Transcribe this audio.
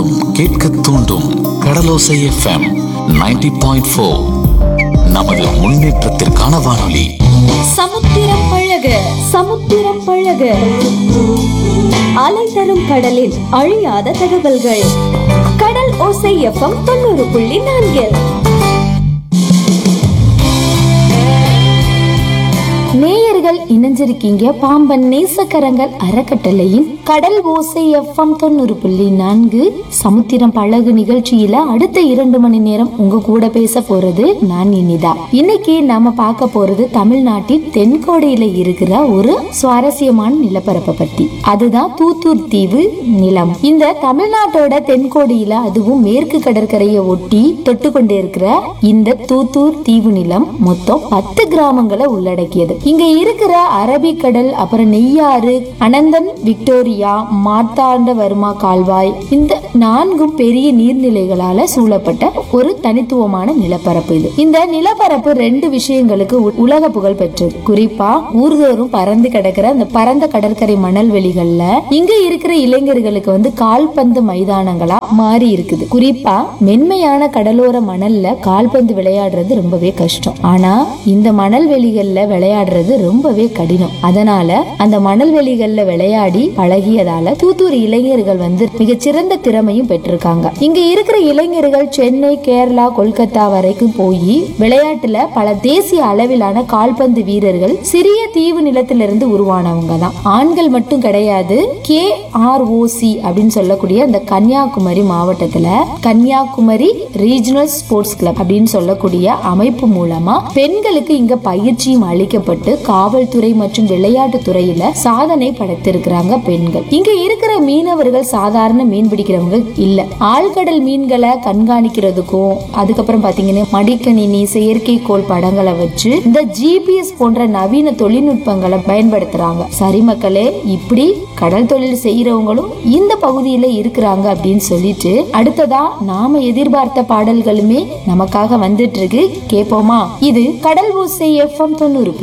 கேட்க தூண்டும் கடலோசை FM 90.4 point four நமது முன்னேற்றத்திற்கான வானொலி சமுத்திரம் பழக சமுத்திரம் பழக அலை தரும் கடலில் அழியாத தகவல்கள் கடல் ஓசை எஃப்எம் தொண்ணூறு புள்ளி நான்கில் நேயர்கள் இணைஞ்சிருக்கீங்க பாம்பன் நேசக்கரங்கள் அறக்கட்டளையின் கடல் ஓசை எஃப்எம் தொண்ணூறு புள்ளி நான்கு சமுத்திரம் பழகு நிகழ்ச்சியில அடுத்த இரண்டு மணி நேரம் உங்க கூட பேச போறது நான் இனிதா இன்னைக்கு நாம பார்க்க போறது தமிழ்நாட்டின் தென்கோடியில இருக்கிற ஒரு சுவாரஸ்யமான நிலப்பரப்பை பத்தி அதுதான் தூத்தூர் தீவு நிலம் இந்த தமிழ்நாட்டோட தென்கோடியில அதுவும் மேற்கு கடற்கரையை ஒட்டி தொட்டு கொண்டே இருக்கிற இந்த தூத்தூர் தீவு நிலம் மொத்தம் பத்து கிராமங்களை உள்ளடக்கியது இங்க இருக்கிற அரபிக்கடல் அப்புறம் நெய்யாறு அனந்தன் விக்டோரியா மார்த்தாண்டவர்மா கால்வாய் இந்த நான்கும் பெரிய நீர்நிலைகளால சூழப்பட்ட ஒரு தனித்துவமான நிலப்பரப்பு இது இந்த நிலப்பரப்பு ரெண்டு விஷயங்களுக்கு உ- உலக புகழ் பெற்றது குறிப்பா ஊர்தோறும் பறந்து கிடக்கிற அந்த பரந்த கடற்கரை மணல் வெளிகள்ல இங்க இருக்கிற இளைஞர்களுக்கு வந்து கால்பந்து மைதானங்களா மாறி இருக்குது குறிப்பா மென்மையான கடலோர மணல்ல கால்பந்து விளையாடுறது ரொம்பவே கஷ்டம் ஆனா இந்த மணல் வெளிகள்ல விளையாடுறது ரொம்பவே கடினம் அதனால அந்த மணல் வெளிகள்ல விளையாடி பழகியதால தூத்துக்குடி இளைஞர்கள் வந்து மிகச்சிறந்த திறமையும் பெற்றிருக்காங்க இங்க இருக்கிற இளைஞர்கள் சென்னை கேரளா கொல்கத்தா வரைக்கும் போய் விளையாட்டுல பல தேசிய அளவிலான கால்பந்து வீரர்கள் சிறிய தீவு நிலத்திலிருந்து உருவானவங்க தான் ஆண்கள் மட்டும் கிடையாது கே ஆர் அப்படின்னு சொல்லக்கூடிய அந்த கன்னியாகுமரி மாவட்டத்துல கன்னியாகுமரி ரீஜனல் ஸ்போர்ட்ஸ் கிளப் அப்படின்னு சொல்லக்கூடிய அமைப்பு மூலமா பெண்களுக்கு இங்க பயிற்சியும் அளிக்கப்பட்டு காவல்துறை மற்றும் விளையாட்டு துறையில சாதனை படைத்திருக்கிறாங்க பெண்கள் இங்க இருக்கிற மீனவர்கள் சாதாரண மீன் பிடிக்கிறவங்க இல்ல ஆழ்கடல் மீன்களை கண்காணிக்கிறதுக்கும் அதுக்கப்புறம் பாத்தீங்கன்னா மடிக்கணினி செயற்கைக்கோள் படங்களை வச்சு இந்த ஜிபிஎஸ் போன்ற நவீன தொழில்நுட்பங்களை பயன்படுத்துறாங்க சரி மக்களே இப்படி கடல் தொழில் செய்யறவங்களும் இந்த பகுதியில இருக்கிறாங்க அப்படின்னு சொல்லிட்டு அடுத்ததா நாம எதிர்பார்த்த பாடல்களுமே நமக்காக வந்துட்டு இருக்கு கேட்போமா இது கடல் ஓசை எஃப்எம் தொண்ணூறு